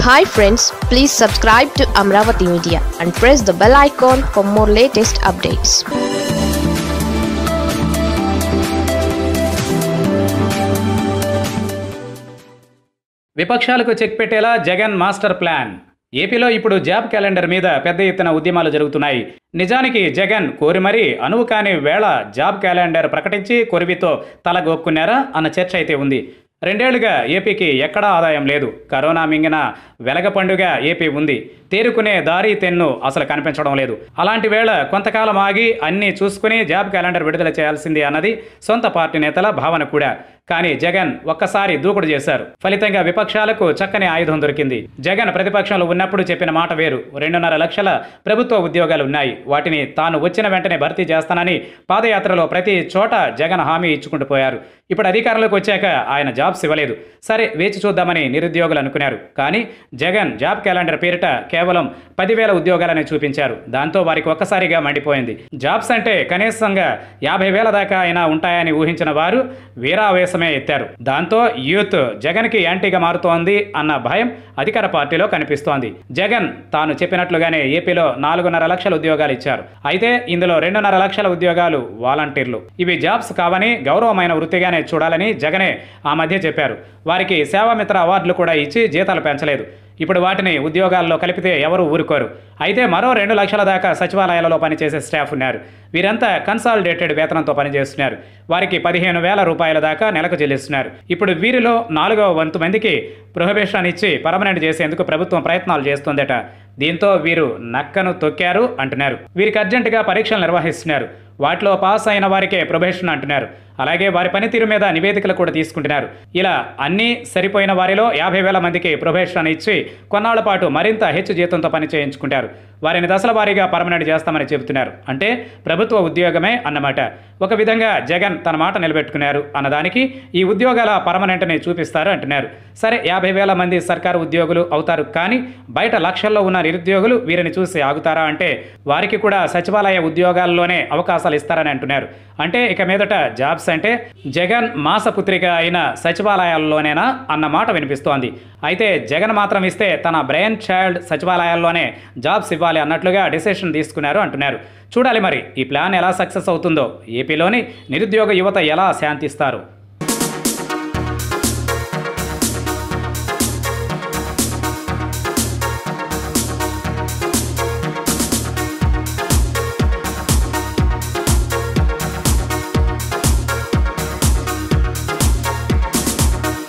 hi friends please subscribe to Amaravati media and press the bell icon for more latest updates విపక్షాలకు check పెట్టేలా Jagan master plan ఏపీలో ఇప్పుడు job calendar మీద పెద్ద ఎత్తున ఉద్యమాలు జరుగుతున్నాయి నిజానికి జగన్ కోరి మరీ అనువు కాని వేళ జాబ్ క్యాలెండర్ ప్రకటించి కొరివితో తల గోక్కున్నారా అన్న చర్చ అయితే ఉంది రెండేళ్లుగా ఏపీకి ఎక్కడా ఆదాయం లేదు కరోనా మింగిన వెలగ పండుగ ఏపీ ఉంది తేరుకునే దారి తెన్ను అసలు కనిపించడం లేదు అలాంటి వేళ కొంతకాలం ఆగి అన్నీ చూసుకుని జాబ్ క్యాలెండర్ విడుదల చేయాల్సింది అన్నది సొంత పార్టీ నేతల భావన కూడా కానీ జగన్ ఒక్కసారి దూకుడు చేశారు ఫలితంగా విపక్షాలకు చక్కని ఆయుధం దొరికింది జగన్ ప్రతిపక్షంలో ఉన్నప్పుడు చెప్పిన మాట వేరు రెండున్నర లక్షల ప్రభుత్వ ఉద్యోగాలు ఉన్నాయి వాటిని తాను వచ్చిన వెంటనే భర్తీ చేస్తానని పాదయాత్రలో ప్రతి చోట జగన్ హామీ ఇచ్చుకుంటూ పోయారు ఇప్పుడు అధికారంలోకి వచ్చాక ఆయన జాబ్స్ ఇవ్వలేదు సరే వేచి చూద్దామని నిరుద్యోగులు అనుకున్నారు కానీ జగన్ జాబ్ క్యాలెండర్ పేరిట కేవలం పదివేల ఉద్యోగాలని చూపించారు దాంతో వారికి ఒక్కసారిగా మండిపోయింది జాబ్స్ అంటే కనీసంగా యాభై వేల దాకా అయినా ఉంటాయని ఊహించిన వారు వీరావేశమే ఎత్తారు దాంతో యూత్ జగన్కి యాంటీగా మారుతోంది అన్న భయం అధికార పార్టీలో కనిపిస్తోంది జగన్ తాను చెప్పినట్లుగానే ఏపీలో నాలుగున్నర లక్షల ఉద్యోగాలు ఇచ్చారు అయితే ఇందులో రెండున్నర లక్షల ఉద్యోగాలు వాలంటీర్లు ఇవి జాబ్స్ కావని గౌరవమైన వృత్తిగానే చూడాలని జగనే ఆ మధ్య చెప్పారు వారికి సేవామిత్ర అవార్డులు కూడా ఇచ్చి జీతాలు పెంచలేదు ఇప్పుడు వాటిని ఉద్యోగాల్లో కలిపితే ఎవరు ఊరుకోరు అయితే మరో రెండు లక్షల దాకా సచివాలయాలలో పనిచేసే స్టాఫ్ ఉన్నారు వీరంతా కన్సాలిడేటెడ్ వేతనంతో పనిచేస్తున్నారు వారికి పదిహేను వేల రూపాయల దాకా నెలకు చెల్లిస్తున్నారు ఇప్పుడు వీరిలో నాలుగవ వంతు మందికి ప్రొహిబిషన్ ఇచ్చి పర్మనెంట్ చేసేందుకు ప్రభుత్వం ప్రయత్నాలు చేస్తుందట దీంతో వీరు నక్కను తొక్కారు అంటున్నారు వీరికి అర్జెంటుగా పరీక్షలు నిర్వహిస్తున్నారు వాటిలో పాస్ అయిన వారికే ప్రొబేషన్ అంటున్నారు అలాగే వారి పనితీరు మీద నివేదికలు కూడా తీసుకుంటున్నారు ఇలా అన్నీ సరిపోయిన వారిలో యాభై వేల మందికి ప్రొబేషన్ ఇచ్చి కొన్నాళ్ల పాటు మరింత హెచ్చు జీతంతో పని చేయించుకుంటారు వారిని దశల వారీగా పర్మనెంట్ చేస్తామని చెబుతున్నారు అంటే ప్రభుత్వ ఉద్యోగమే అన్నమాట ఒక విధంగా జగన్ తన మాట నిలబెట్టుకున్నారు అన్నదానికి ఈ ఉద్యోగాల పర్మనెంట్ని చూపిస్తారు అంటున్నారు సరే యాభై వేల మంది సర్కారు ఉద్యోగులు అవుతారు కానీ బయట లక్షల్లో ఉన్న నిరుద్యోగులు వీరిని చూసి ఆగుతారా అంటే వారికి కూడా సచివాలయ ఉద్యోగాల్లోనే అవకాశాలు ఇస్తారని అంటున్నారు అంటే ఇక మీదట జాబ్స్ అంటే జగన్ మాసపుత్రిక అయిన సచివాలయాల్లోనేనా అన్న మాట వినిపిస్తోంది అయితే జగన్ మాత్రం ఇస్తే తన బ్రెయిన్ చైల్డ్ సచివాలయాల్లోనే జాబ్స్ ఇవ్వాలి అన్నట్లుగా డిసిషన్ తీసుకున్నారు అంటున్నారు చూడాలి మరి ఈ ప్లాన్ ఎలా సక్సెస్ అవుతుందో ఏపీలోని నిరుద్యోగ యువత ఎలా శాంతిస్తారు